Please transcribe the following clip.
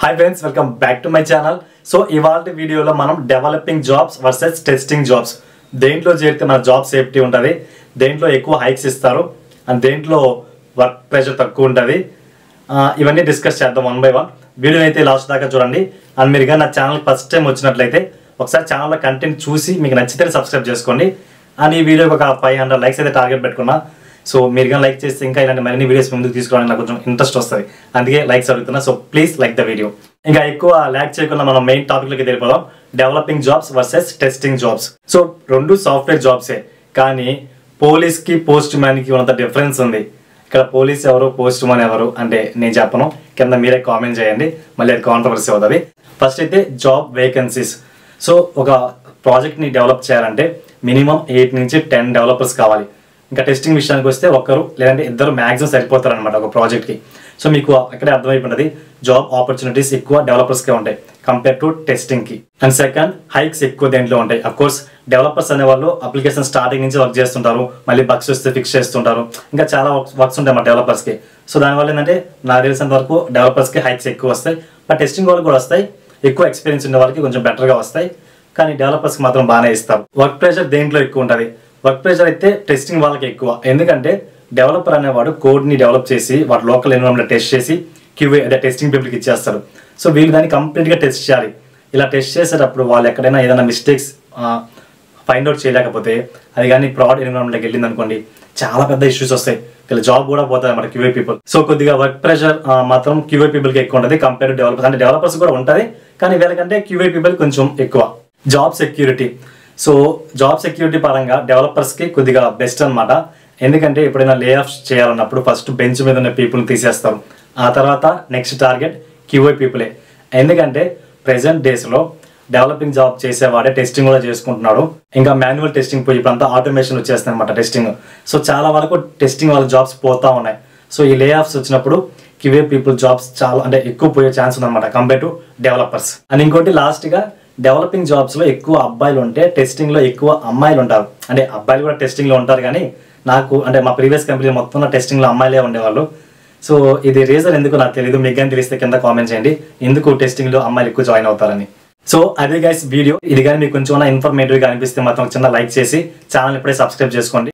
hi friends welcome back to my channel so ఇవాళ వీడియోలో మనం developing jobs versus testing jobs దేంట్లో చేరితే మన జాబ్ సేఫ్టీ ఉంటుంది దేంట్లో ఎక్కువ హైక్స్ ఇస్తారు అండ్ దేంట్లో వర్క్ ప్రెషర్ తక్కువ ఉంటుంది ఇవన్నీ డిస్కస్ చేద్దాం వన్ బై వన్ వీడియో అయితే లాస్ట్ దాకా చూడండి అండ్ మీరు కానీ నా ఛానల్ ఫస్ట్ టైం వచ్చినట్లయితే ఒకసారి ఛానల్లో కంటెంట్ చూసి మీకు నచ్చితే సబ్స్క్రైబ్ చేసుకోండి అండ్ ఈ వీడియోకి ఒక ఫైవ్ హండ్రెడ్ లైక్స్ అయితే టార్గెట్ పెట్టుకున్నా సో మీరు కానీ లైక్ చేస్తే ఇంకా ఇలాంటి మరిన్ని వీడియోస్ ముందుకు తీసుకోవడానికి నాకు కొంచెం ఇంట్రెస్ట్ వస్తుంది అందుకే లైక్స్ అడుగుతున్నా so please like the video ఇంకా ఎక్కువ ల్యాక్ చేయకుండా మనం మెయిన్ టాపిక్లోకి వెళ్ళిపోదాం developing jobs versus testing jobs so రెండు సాఫ్ట్వేర్ జాబ్సే కానీ పోలీస్కి పోస్ట్ మ్యాన్కి ఉన్నంత డిఫరెన్స్ ఉంది ఇక్కడ పోలీస్ ఎవరు పోస్ట్ మ్యాన్ ఎవరు అంటే నేను చెప్పను కింద మీరే కామెంట్ చేయండి మళ్ళీ అది కాంట్రవర్సీ అవుతుంది ఫస్ట్ అయితే జాబ్ వేకెన్సీస్ సో ఒక ప్రాజెక్ట్ని డెవలప్ చేయాలంటే మినిమం ఎయిట్ నుంచి టెన్ డెవలపర్స్ కావాలి ఇంకా టెస్టింగ్ విషయానికి వస్తే ఒకరు లేదంటే ఇద్దరు మ్యాక్సిమం సరిపోతారు అనమాట ఒక ప్రాజెక్ట్కి సో మీకు అక్కడే అర్థమైపోయినది జాబ్ ఆపర్చునిటీస్ ఎక్కువ డెవలపర్స్కే ఉంటాయి కంపేర్ టు టెస్టింగ్కి అండ్ సెకండ్ హైక్స్ ఎక్కువ దేంట్లో ఉంటాయి అఫ్ కోర్స్ డెవలపర్స్ అనే వాళ్ళు అప్లికేషన్ స్టార్టింగ్ నుంచి వర్క్ చేస్తుంటారు మళ్ళీ బగ్స్ వస్తే ఫిక్స్ చేస్తుంటారు ఇంకా చాలా వర్క్స్ ఉంటాయి మా డెవలపర్స్కి సో దానివల్ల ఏంటంటే నాకు తెలిసినంత వరకు డెవలపర్స్కి హైక్స్ ఎక్కువ వస్తాయి బట్ టెస్టింగ్ వాళ్ళకి కూడా వస్తాయి ఎక్కువ ఎక్స్పీరియన్స్ ఉన్న వాళ్ళకి కొంచెం బెటర్గా వస్తాయి కానీ డెవలపర్స్కి మాత్రం బాగానే ఇస్తారు వర్క్ ప్రెషర్ దేంట్లో ఎక్కువ ఉంటుంది వర్క్ ప్రెషర్ అయితే టెస్టింగ్ వాళ్ళకి ఎక్కువ ఎందుకంటే డెవలపర్ అనేవాడు కోడ్ని డెవలప్ చేసి వాటి లోకల్ ఎన్విరాన్మెంట్ టెస్ట్ చేసి క్యూఏ అదే టెస్టింగ్ పీపుల్కి ఇచ్చేస్తారు సో వీళ్ళు దాన్ని కంప్లీట్గా టెస్ట్ చేయాలి ఇలా టెస్ట్ చేసేటప్పుడు వాళ్ళు ఎక్కడైనా ఏదైనా మిస్టేక్స్ ఫైండ్ అవుట్ చేయలేకపోతే అది కానీ ప్రాడ్ ఎన్విరాన్మెంట్కి వెళ్ళింది అనుకోండి చాలా పెద్ద ఇష్యూస్ వస్తాయి వీళ్ళ జాబ్ కూడా పోతుంది అన్నమాట క్యూఏ పీపుల్ సో కొద్దిగా వర్క్ ప్రెషర్ మాత్రం క్యూఏ పీపుల్కి ఎక్కువ ఉంటుంది కంపేర్ టు డెవలపర్స్ అంటే డెవలపర్స్ కూడా ఉంటుంది కానీ వీళ్ళకంటే క్యూఏ పీపుల్ కొంచెం ఎక్కువ job security so job security పరంగా డెవలపర్స్కి కొద్దిగా బెస్ట్ అన్నమాట ఎందుకంటే ఎప్పుడైనా లే ఆఫ్ చేయాలన్నప్పుడు ఫస్ట్ బెంచ్ మీద ఉన్న పీపుల్ని తీసేస్తారు ఆ తర్వాత నెక్స్ట్ టార్గెట్ క్యూఐ పీపులే ఎందుకంటే ప్రెసెంట్ డేస్లో డెవలపింగ్ జాబ్ చేసేవాడే టెస్టింగ్ కూడా చేసుకుంటున్నాడు ఇంకా మాన్యువల్ టెస్టింగ్ పోయి ఇప్పుడంతా ఆటోమేషన్ వచ్చేస్తుంది అనమాట టెస్టింగ్ సో చాలా వరకు టెస్టింగ్ వాళ్ళ జాబ్స్ పోతా ఉన్నాయి సో ఈ లే ఆఫ్స్ వచ్చినప్పుడు క్యూఏ పీపుల్ జాబ్స్ చాలా అంటే ఎక్కువ పోయే ఛాన్స్ ఉందన్నమాట కంపేర్ టు డెవలపర్స్ అండ్ ఇంకోటి లాస్ట్గా డెవలపింగ్ జాబ్స్ లో ఎక్కువ అబ్బాయిలు ఉంటే టెస్టింగ్ లో ఎక్కువ అమ్మాయిలు ఉంటారు అంటే అబ్బాయిలు కూడా టెస్టింగ్ లో ఉంటారు కానీ నాకు అంటే మా ప్రీవియస్ కంపెనీ మొత్తం టెస్టింగ్ లో అమ్మాయిలే ఉండేవాళ్ళు సో ఇది రీజన్ ఎందుకు నాకు తెలియదు మీకు కానీ తెలిస్తే కింద కామెంట్ చేయండి ఎందుకు టెస్టింగ్ లో అమ్మాయిలు ఎక్కువ జాయిన్ అవుతారని సో అదే గైస్ వీడియో ఇది కానీ మీకు కొంచెం ఇన్ఫర్మేటివ్ గా అనిపిస్తే మాత్రం ఒక చిన్న లైక్ చేసి ఛానల్ ఇప్పుడే సబ్స్క్రైబ్ చేసుకోండి